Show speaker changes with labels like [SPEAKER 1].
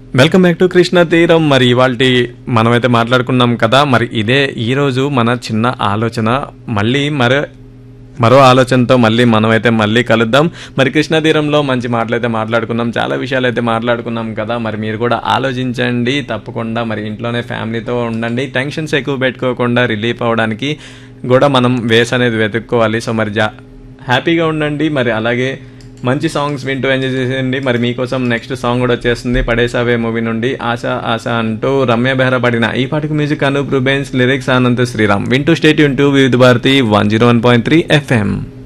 [SPEAKER 1] welcome back to Krishna తీరం మరి ఇవాళ మనమైతే మాట్లాడుకున్నాం కదా మరి ఇదే ఈరోజు మన చిన్న ఆలోచన మళ్ళీ మరో మరో ఆలోచనతో మళ్ళీ మనమైతే మళ్ళీ కలుద్దాం మరి కృష్ణ తీరంలో మంచి మాటలైతే మాట్లాడుకున్నాం చాలా విషయాలు అయితే మాట్లాడుకున్నాం కదా మరి మీరు కూడా ఆలోచించండి తప్పకుండా మరి ఇంట్లోనే ఫ్యామిలీతో ఉండండి టెన్షన్స్ ఎక్కువ పెట్టుకోకుండా రిలీఫ్ అవ్వడానికి కూడా మనం వేస్ అనేది వెతుక్కోవాలి సో మరి జా హ్యాపీగా ఉండండి మరి అలాగే మంచి సాంగ్స్ వింటూ ఎంజాయ్ చేసేయండి మరి మీకోసం నెక్స్ట్ సాంగ్ కూడా వచ్చేస్తుంది పడేసావే మూవీ నుండి ఆశ ఆశ అంటూ రమ్య బెహ్రా పడిన ఈ పాటకు మ్యూజిక్ అనూప్ రుబెన్స్ లిరిక్స్ ఆనంద్ శ్రీరామ్ వింటూ స్టేట్ యూన్ to Vividh Bharati one zero one point three FM